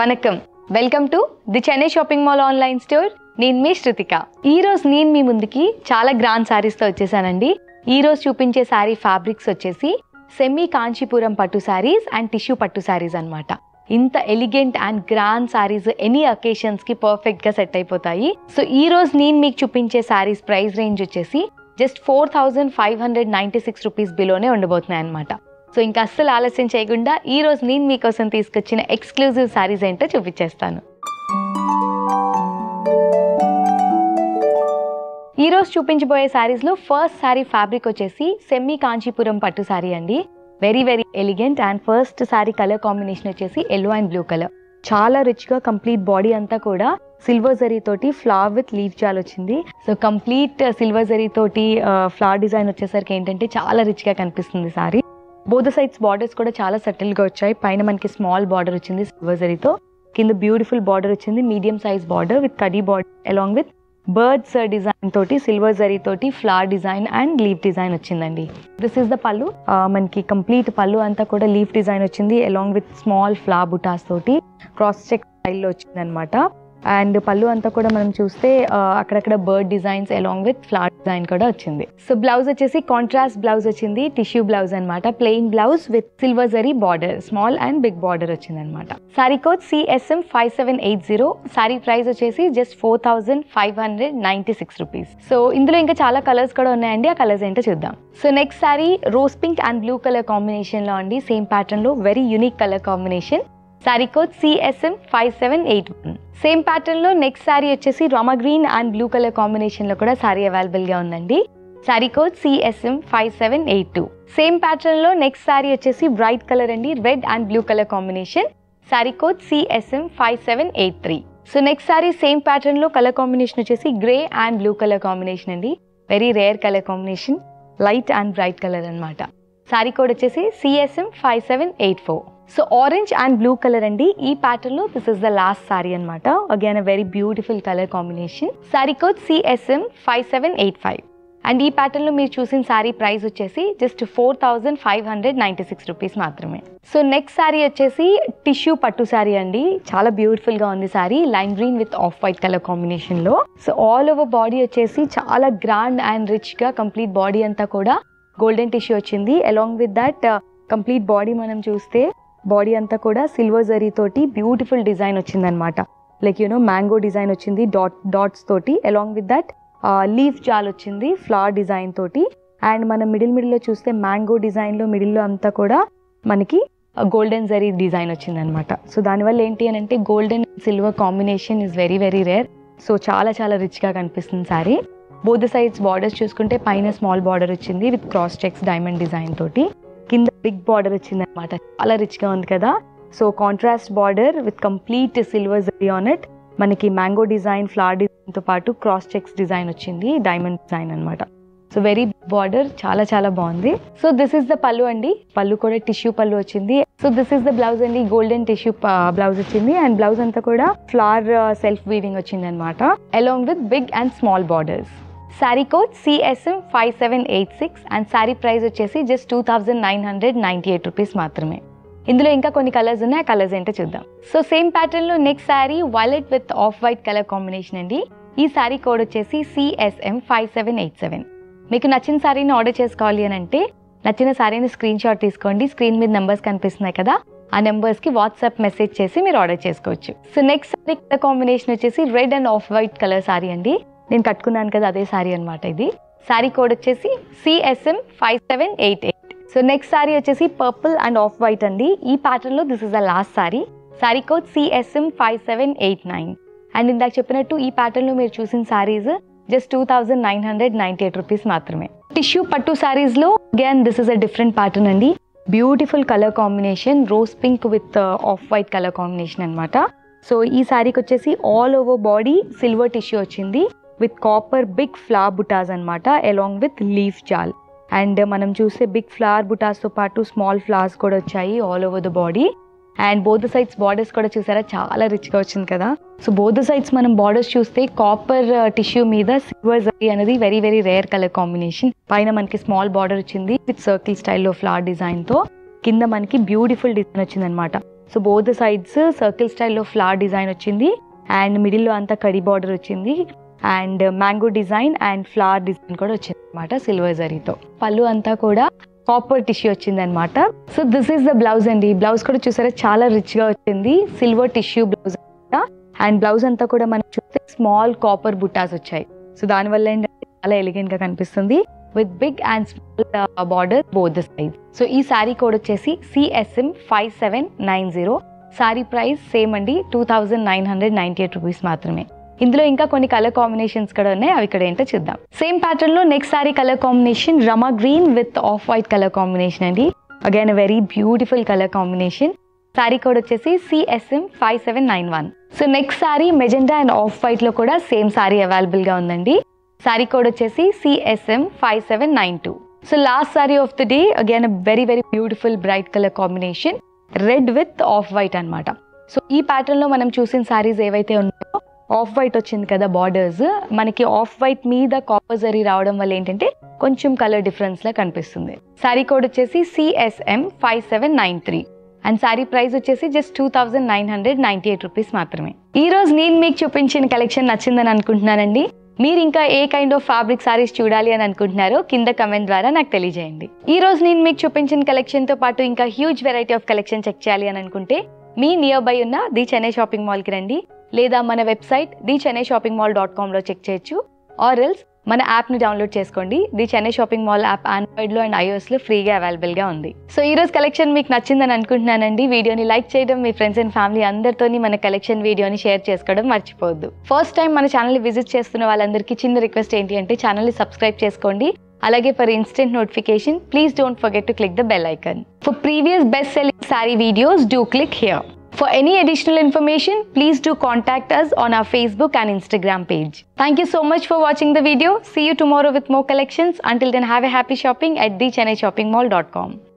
Vanakkam welcome to the Chennai shopping mall online store నేను మీ శృతిక ఈ రోజు నేను మీ ముందుకి చాలా గ్రాండ్ శారీస్తో వచ్చేసానండి ఈ రోజు చూపించే శారీ ఫ్యాబ్రిక్స్ వచ్చేసి సెమీ కాంచీపురం పట్టు శారీస్ అండ్ టిష్యూ పట్టు శారీస్ అన్నమాట ఇంత elegant and grand saris any occasions కి పర్ఫెక్ట్ గా సెట్ అయిపోతాయి సో ఈ రోజు నేను మీకు చూపించే శారీస్ ప్రైస్ రేంజ్ వచ్చేసి just four thousand five hundred ninety six rupees బిలోనే ఉండబోతున్నాయి అనమాట సో ఇంకా అస్సలు ఆలస్యం చేయకుండా ఈ రోజు నేను మీకోసం తీసుకొచ్చిన ఎక్స్క్లూజివ్ శారీస్ ఏంటో చూపించేస్తాను ఈ రోజు చూపించబోయే శారీస్లో ఫస్ట్ శారీ ఫ్యాబ్రిక్ వచ్చేసి సెమీ కాంచీపురం పట్టు శారీ అండి very very elegant and first sari colour combination వచ్చేసి ఎల్లో అండ్ బ్లూ కలర్ చాలా రిచ్గా కంప్లీట్ బాడీ అంతా కూడా సిల్వర్ జరీ తోటి ఫ్లవర్ విత్ లీవ్ జాల్ వచ్చింది సో కంప్లీట్ సిల్వర్ జరీ తోటి ఫ్లవర్ డిజైన్ వచ్చేసరికి ఏంటంటే చాలా రిచ్గా కనిపిస్తుంది సారీ బోధ సైడ్స్ బార్డర్స్ కూడా చాలా సెటిల్ గా వచ్చాయి పైన మనకి స్మాల్ బార్డర్ వచ్చింది సిల్వర్ జరీతో కింద బ్యూటిఫుల్ బార్డర్ వచ్చింది మీడియం సైజ్ బార్డర్ విత్ కడీ border along with birds design తోటి సిల్వర్ జరీ తోటి flower design and leaf design వచ్చిందండి దిస్ ఇస్ ద పళ్ళు ఆ, మనకి కంప్లీట్ పళ్ళు అంతా కూడా లీఫ్ డిజైన్ వచ్చింది అలాంగ్ విత్ స్మాల్ ఫ్లవర్ బుటాస్ తోటి క్రాస్ చెక్ స్టైల్లో వచ్చింది అనమాట అండ్ పళ్ళు అంతా కూడా మనం చూస్తే ఆ, అక్కడక్కడ bird designs along with flower design కూడా వచ్చింది సో బ్లౌజ్ వచ్చేసి కాంట్రాస్ట్ బ్లౌజ్ వచ్చింది టిష్యూ బ్లౌజ్ అనమాట plain blouse with silver zari border small and big border వచ్చింది అనమాట sari code CSM five seven eight zero sari price వచ్చేసి just four thousand five hundred ninety six rupees so ఇందులో ఇంకా చాలా colours కూడా ఉన్నాయండి ఆ కలర్స్ ఏంటో చూద్దాం so next sari rose pink and blue colour combination లో అండి సేమ్ ప్యాటర్న్ లో very unique colour combination sari code CSM five seven eight one same pattern లో నెక్స్ట్ సారీ వచ్చేసి rama green and blue colour combination లో కూడా సారీ అవైలబుల్ గా ఉందండి sari code CSM five seven eight two same pattern లో నెక్స్ట్ సారీ వచ్చేసి బ్రైట్ కలర్ అండి red and blue colour combination sari code CSM five seven eight three so next sari same pattern లో colour combination వచ్చేసి grey and blue colour combination అండి very rare colour combination light and bright colour అన్నమాట sari code వచ్చేసి CSM five seven eight four so orange and blue colour అండి ఈ pattern లో this is the last sari అనమాట again a very beautiful colour combination sari code CSM five seven eight five and ఈ pattern లో మీరు చూసిన సారీ ప్రైస్ వచ్చేసి just four thousand five hundred ninety six rupees మాత్రమే సో నెక్స్ట్ సారీ వచ్చేసి టిష్యూ పట్టు సారీ అండి చాలా బ్యూటిఫుల్ గా ఉంది sari lime green with off white colour combination లో సో ఆల్ ఓవర్ బాడీ వచ్చేసి చాలా గ్రాండ్ అండ్ రిచ్ గా కంప్లీట్ బాడీ అంతా కూడా గోల్డెన్ టిష్యూ వచ్చింది along with that complete body మనం చూస్తే బాడీ అంతా కూడా సిల్వర్ జరీ తోటి బ్యూటిఫుల్ డిజైన్ వచ్చిందనమాట లైక్ యూనో మ్యాంగో డిజైన్ వచ్చింది డాట్ డాట్స్ తోటి అలాంగ్ విత్ దట్ లీఫ్ జాల్ వచ్చింది ఫ్లవర్ డిజైన్ తోటి అండ్ మనం మిడిల్ మిడిల్లో చూస్తే మ్యాంగో డిజైన్లో మిడిల్లో అంతా కూడా మనకి గోల్డెన్ జరీ డిజైన్ వచ్చిందనమాట సో దానివల్ల ఏంటి అని అంటే golden silver combination is very very rare so చాలా చాలా రిచ్గా కనిపిస్తుంది సారీ బోత్ సైడ్స్ బార్డర్స్ చూసుకుంటే పైన స్మాల్ బార్డర్ వచ్చింది with cross checks diamond design తోటి కింద బిగ్ బార్డర్ వచ్చింది అనమాట చాలా రిచ్గా ఉంది కదా so contrast border with complete silver zari on it మనకి మ్యాంగో డిజైన్ ఫ్లవర్ డిజైన్ తో పాటు క్రాస్ చెక్స్ డిజైన్ వచ్చింది డైమండ్ డిజైన్ అన్నమాట సో వెరీ బార్డర్ చాలా చాలా బాగుంది సో దిస్ ఇస్ ద పళ్ళు అండి పళ్ళు కూడా టిష్యూ పళ్ళు వచ్చింది so this is the blouse అండి గోల్డెన్ టిష్యూ బ్లౌజ్ వచ్చింది అండ్ బ్లౌజ్ అంతా కూడా ఫ్లవర్ సెల్ఫ్ వీవింగ్ వచ్చింది అనమాట along with big and small borders sari code CSM five seven eight six and sari price వచ్చేసి just two thousand nine hundred ninety eight rupees మాత్రమే ఇందులో ఇంకా కొన్ని కలర్స్ ఉన్నాయి ఆ కలర్స్ ఏంటో చూద్దాం సో సేమ్ ప్యాటర్న్ లో next sari violet with off white colour combination అండి ఈ శారీ కోడ్ వచ్చేసి CSM five seven eight seven మీకు నచ్చిన శారీని ఆర్డర్ చేసుకోవాలి అని అంటే నచ్చిన శారీని స్క్రీన్ షాట్ తీసుకోండి స్క్రీన్ మీద నెంబర్స్ కనిపిస్తున్నాయి కదా ఆ నెంబర్స్ కి వాట్సాప్ మెసేజ్ చేసి మీరు ఆర్డర్ చేసుకోవచ్చు so next sari colour combination వచ్చేసి red and off white colour sari అండి నేను కట్టుకున్నాను కదా అదే శారీ అనమాట ఇది శారీ కోడ్ వచ్చేసి CSM five seven eight eight so next sari వచ్చేసి పర్పుల్ అండ్ ఆఫ్ వైట్ అండి ఈ ప్యాటర్న్ లో this is the last sari sari code CSM five seven eight nine and ఇందాక చెప్పినట్టు ఈ ప్యాటర్న్ లో మీరు చూసిన saris just two thousand nine hundred ninety eight rupees మాత్రమే టిష్యూ పట్టు శారీస్ లో again this is a different pattern అండి beautiful colour combination rose pink with off white colour combination అన్నమాట సో ఈ శారీకి వచ్చేసి all over body silver tissue వచ్చింది with copper big flower బుటాస్ అన్నమాట అలాంగ్ విత్ లీఫ్ జాల్ అండ్ మనం చూస్తే బిగ్ ఫ్లవర్ బుటాస్తో పాటు స్మాల్ ఫ్లవర్స్ కూడా వచ్చాయి all over the body and both sides borders కూడా చూసారా చాలా రిచ్గా వచ్చింది కదా సో బోత్ సైడ్స్ మనం బార్డర్స్ చూస్తే కాపర్ టిష్యూ మీద సిల్వర్ జరీ అనేది very very rare colour combination పైన మనకి స్మాల్ బార్డర్ వచ్చింది విత్ సర్కిల్ స్టైల్లో ఫ్లవర్ డిజైన్ తో కింద మనకి బ్యూటిఫుల్ డిజైన్ వచ్చింది అనమాట సో బోత్ సైడ్స్ సర్కిల్ స్టైల్లో ఫ్లవర్ డిజైన్ వచ్చింది అండ్ మిడిల్లో అంతా కడి బార్డర్ వచ్చింది and mango design and flower design కూడా వచ్చింది అనమాట సిల్వర్ జరీతో పళ్ళు అంతా కూడా కాపర్ టిష్యూ వచ్చింది అనమాట so this is the blouse అండి బ్లౌజ్ కూడా చూసారా చాలా రిచ్ గా వచ్చింది silver tissue blouse and blouse అంతా కూడా మనం చూస్తే స్మాల్ కాపర్ బుట్టాస్ వచ్చాయి సో దానివల్ల ఏంటంటే చాలా ఎలిగెంట్ గా కనిపిస్తుంది with big and small border both the size so ఈ శారీ కోడ్ వచ్చేసి CSM five seven nine zero sari price same అండి two thousand nine hundred ninety eight rupees మాత్రమే ఇందులో ఇంకా కొన్ని కలర్ కాంబినేషన్స్ కూడా ఉన్నాయి అవి ఇక్కడ ఏంటో చూద్దాం సేమ్ ప్యాటర్న్ లో next sari colour combination Rama green with off white colour combination అండి again very beautiful colour combination sari code వచ్చేసి CSM five seven nine one so next sari magenta and off white లో కూడా సేమ్ సారీ అవైలబుల్ గా ఉందండి సారీ కోడ్ వచ్చేసి CSM five seven nine two so last sari of the day again very very beautiful bright colour combination red with off white అన్నమాట so ఈ pattern లో మనం చూసిన సారీస్ ఏవైతే ఉన్నాయో ఆఫ్ వైట్ వచ్చింది కదా బార్డర్స్ మనకి ఆఫ్ వైట్ మీద కాపర్ జరీ రావడం వల్ల ఏంటంటే కొంచెం కలర్ డిఫరెన్స్ లా కనిపిస్తుంది సారీ కోడ్ వచ్చేసి CSM five seven nine three and sari price వచ్చేసి just two thousand nine hundred ninety eight rupees మాత్రమే ఈ రోజు నేను మీకు చూపించిన కలెక్షన్ నచ్చిందని అనుకుంటున్నానండి మీరు ఇంకా ఏ కైండ్ ఆఫ్ ఫ్యాబ్రిక్ సారీస్ చూడాలి అని అనుకుంటున్నారో కింద కమెంట్ ద్వారా నాకు తెలియజేయండి ఈ రోజు నేను మీకు చూపించిన కలెక్షన్ తో పాటు ఇంకా huge variety of collection check చేయాలి అని అనుకుంటే మీ నియర్ బై ఉన్న ది చెన్నై షాపింగ్ మాల్కి రండి లేదా మన website the Chennai shopping mall dot కామ్లో చెక్ చేయొచ్చు ఆర్ ఎల్స్ మన యాప్ని డౌన్లోడ్ చేసుకోండి the Chennai shopping mall app ఆండ్రాయిడ్లో అండ్ ఐఓఎస్లో ఫ్రీగా అవైలబుల్గా ఉంది సో ఈ రోజు కలెక్షన్ మీకు నచ్చిందని అనుకుంటున్నానండి వీడియోని లైక్ చేయడం మీ ఫ్రెండ్స్ అండ్ ఫ్యామిలీ అందరితోని మన కలెక్షన్ వీడియోని షేర్ చేసుకోవడం మర్చిపోవద్దు ఫస్ట్ టైం మన ఛానల్ని విజిట్ చేస్తున్న వాళ్ళందరికీ చిన్న రిక్వెస్ట్ ఏంటి అంటే ఛానల్ని సబ్స్క్రైబ్ చేసుకోండి అలాగే for instant notification please don't forget to click the bell icon for previous best selling sari videos do click here For any additional information, please do contact us on our Facebook and Instagram page. Thank you so much for watching the video. See you tomorrow with more collections. Until then, have a happy shopping at thechennaiShoppingMall.com.